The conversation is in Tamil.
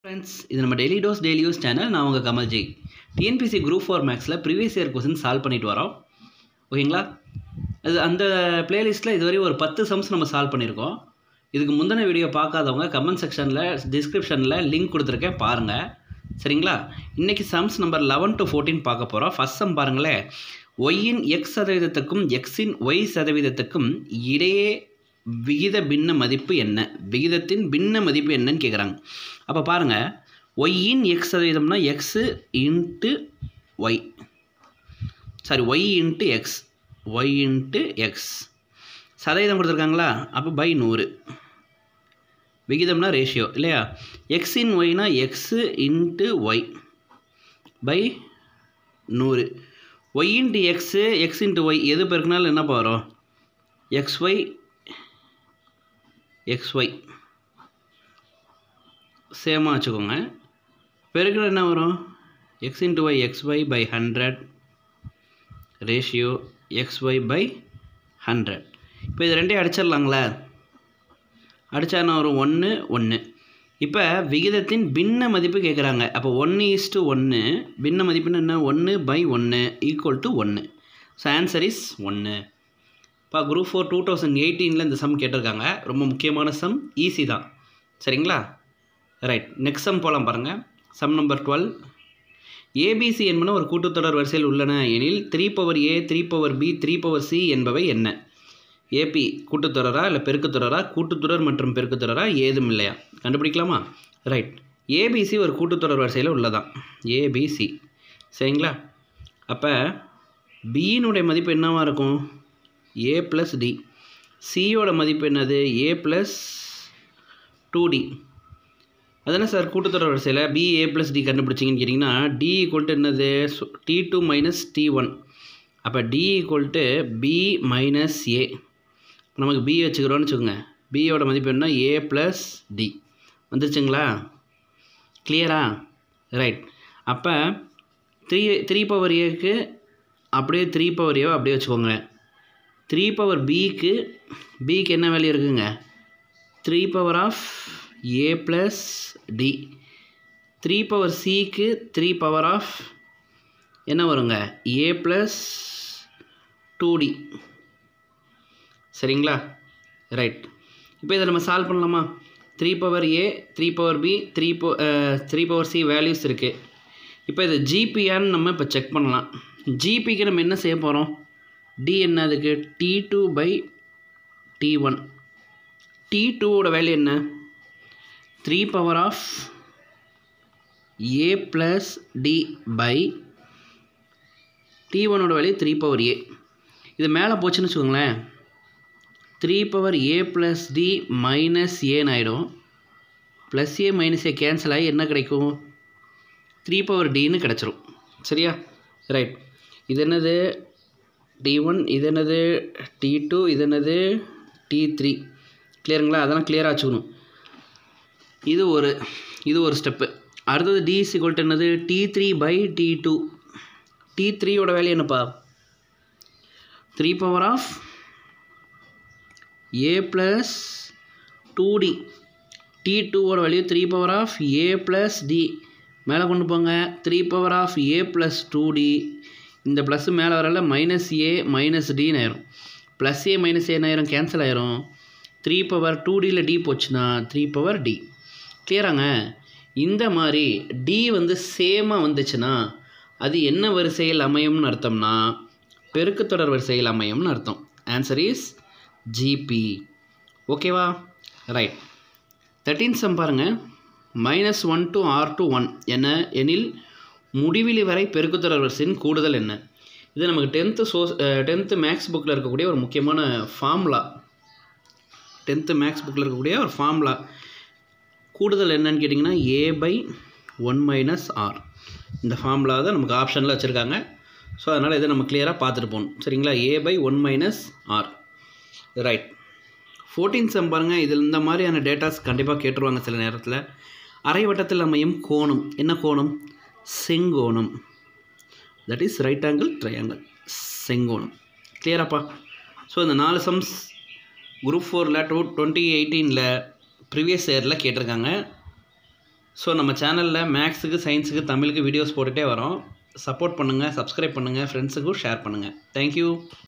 ஃப்ரெண்ட்ஸ் இது நம்ம daily dose daily use channel நான் உங்கள் கமல்ஜி டிஎன்பிசி குரூப் ஃபோர் மேக்ஸில் ப்ரீவியஸ் இயர் கொஸ்டின் சால்வ் பண்ணிட்டு வரோம் ஓகேங்களா அது அந்த பிளேலிஸ்ட்டில் இதுவரை ஒரு பத்து சம்ஸ் நம்ம சால்வ் பண்ணியிருக்கோம் இதுக்கு முந்தின வீடியோ பார்க்காதவங்க கமெண்ட் செக்ஷனில் டிஸ்கிரிப்ஷனில் லிங்க் கொடுத்துருக்கேன் பாருங்கள் சரிங்களா இன்றைக்கி sums number eleven to fourteen பார்க்க போகிறோம் ஃபஸ்ட் சம் பாருங்களேன் ஒய்யின் எக்ஸ் சதவீதத்துக்கும் எக்ஸின் ஒய் சதவீதத்துக்கும் இடையே விகித பின்ன மதிப்பு என்ன விகிதத்தின் பின்ன மதிப்பு என்னன்னு கேட்குறாங்க அப்போ பாருங்கள் ஒய்யின் எக்ஸ் சதவீதம்னா X into Y sorry Y into X Y into X சதவீதம் கொடுத்துருக்காங்களா அப்போ பை நூறு விகிதம்னா ரேஷியோ இல்லையா எக்ஸ் இன் ஒய்னா எக்ஸு இன்ட்டு ஒய் பை நூறு Y into X X into Y எது பெருக்கினாலும் என்ன வரும் எக்ஸ் ஒய் எக்ஸ் ஒய் சேமாக வச்சுக்கோங்க பெருக்கிற என்ன வரும் X into Y X Y by hundred ratio X Y by hundred இப்போ இது ரெண்டையும் அடிச்சிடலாங்களே அடித்தா என்ன வரும் ஒன்று ஒன்று இப்போ விகிதத்தின் பின்ன மதிப்பு கேட்குறாங்க அப்போ ஒன்று இஸ்ட்டு ஒன்று பின்ன மதிப்புன்னு என்ன ஒன்று பை ஒன்று ஈக்குவல் டு ஒன்று ஸோ ஆன்சர் இஸ் ஒன்று இப்போ குரூப் ஃபோர் டூ தௌசண்ட் எயிட்டீனில் இந்த சம் கேட்டிருக்காங்க ரொம்ப முக்கியமான சம் ஈஸி தான் சரிங்களா ரைட் நெக்ஸ்ட் சம் போகலாம் பாருங்கள் சம் நம்பர் டுவெல் ஏபிசி என்பன ஒரு கூட்டுத்தொடர் வரிசையில் உள்ளன எனில் three power A three power B three power C என்பவை என்ன ஏபி கூட்டுத்தொடரா இல்லை பெருக்குத்தொடரா கூட்டுத்தொடர் மற்றும் பெருக்குத்தொடரா ஏதும் இல்லையா கண்டுபிடிக்கலாமா ரைட் ஏபிசி ஒரு கூட்டுத்தொடர் வரிசையில் உள்ளதான் ஏபிசி சரிங்களா அப்போ பியினுடைய மதிப்பு என்னவாக இருக்கும் ஏ ப்ளஸ் டி சியோட மதிப்பு என்னது ஏ ப்ளஸ் டூ டி அதானே சார் கூட்டுத்தொடர் வரிசையில் பி ஏ ப்ளஸ் டி கண்டுபிடிச்சிங்கன்னு கேட்டிங்கன்னா டி ஈக்குவல் டு என்னது D two minus D one அப்போ D equal to B minus A நமக்கு பி வச்சுக்கிறோன்னு வச்சுக்கோங்க பியோட மதிப்பு என்ன ஏ ப்ளஸ் டி வந்துருச்சுங்களா கிளியரா ரைட் அப்போ த்ரீ த்ரீ பவர் ஏக்கு அப்படியே த்ரீ பவர் ஏவை அப்படியே வச்சுக்கோங்க த்ரீ பவர் பிக்கு பிக்கு என்ன வேல்யூ இருக்குங்க three power of A plus D three power சிக்கு த்ரீ பவர் ஆஃப் என்ன வருங்க ஏ ப்ளஸ் டூ டி சரிங்களா ரைட் இப்போ இதை நம்ம சால்வ் பண்ணலாமா three power A three power B three போ த்ரீ பவர் சி வேல்யூஸ் இருக்குது இப்போ இது ஜிபியான்னு நம்ம இப்போ செக் பண்ணலாம் ஜிபிக்கு நம்ம என்ன செய்ய போகிறோம் டி என்ன அதுக்கு D two by D one D டூவோட வேல்யூ என்ன three power of A plus D by D ஒனோட வேல்யூ த்ரீ பவர் ஏ இது மேலே போச்சுன்னு வச்சுக்கோங்களேன் three power A plus D minus ஏன்னு ஆகிடும் plus A minus A cancel ஆகி என்ன கிடைக்கும் த்ரீ பவர் டின்னு கிடச்சிரும் சரியா ரைட் இது என்னது டி ஒன் இது என்னது டி டூ இது என்னது டி த்ரீ கிளியருங்களா அதெல்லாம் கிளியராக வச்சுக்கணும் இது ஒரு இது ஒரு ஸ்டெப்பு அடுத்தது டி சிக்வல்ட்டு என்னது D three by D two D த்ரீயோட வேல்யூ என்னப்பா three power of A plus two D D டூவோட value three power of A plus D மேலே கொண்டு போங்க three power of A plus two D இந்த ப்ளஸ்ஸு மேலே வரல மைனஸ் ஏ மைனஸ் டின்னு ஆயிரும் ப்ளஸ் ஏ மைனஸ் ஏன்னு ஆயிரும் கேன்சல் ஆயிரும் த்ரீ பவர் டூ டியில் டி போச்சுன்னா த்ரீ பவர் டி கிளியராங்க இந்த மாதிரி டி வந்து சேமாக வந்துச்சுன்னா அது என்ன வரிசையில் அமையும்னு அர்த்தம்னா பெருக்குத்தொடர் வரிசையில் அமையும்னு அர்த்தம் ஆன்சர் இஸ் ஜிபி ஓகேவா ரைட் தேர்ட்டீன் சம் பாருங்கள் minus one to r to one என்ன எனில் முடிவிலி வரை பெருக்குத்தொடர் வரிசையின் கூடுதல் என்ன இது நமக்கு டென்த்து சோஸ் டென்த்து மேக்ஸ் புக்கில் இருக்கக்கூடிய ஒரு முக்கியமான ஃபார்முலா டென்த்து மேக்ஸ் புக்கில் இருக்கக்கூடிய ஒரு ஃபார்முலா கூடுதல் என்னன்னு கேட்டிங்கன்னா a by one minus r இந்த ஃபார்முலா தான் நமக்கு ஆப்ஷனில் வச்சுருக்காங்க ஸோ அதனால் இதை நம்ம கிளியராக பார்த்துட்டு போகணும் சரிங்களா a by one minus r right fourteen sum பாருங்கள் இதில் இந்த மாதிரியான டேட்டாஸ் கண்டிப்பாக கேட்டுருவாங்க சில நேரத்தில் அரைவட்டத்தில் அமையும் கோணம் என்ன கோணம் செங்கோணம் that is right angle triangle செங்கோணம் கிளியராப்பா ஸோ இந்த நாலு சம்ஸ் குரூப் ஃபோரில் டூ டுவெண்ட்டி எயிட்டீனில் ப்ரீவியஸ் இயரில் கேட்டிருக்காங்க ஸோ நம்ம சேனலில் மேக்ஸுக்கு சயின்ஸுக்கு தமிழுக்கு வீடியோஸ் போட்டுகிட்டே வரோம் சப்போர்ட் பண்ணுங்கள் சப்ஸ்கிரைப் பண்ணுங்கள் ஃப்ரெண்ட்ஸுக்கும் ஷேர் பண்ணுங்கள் தேங்க்யூ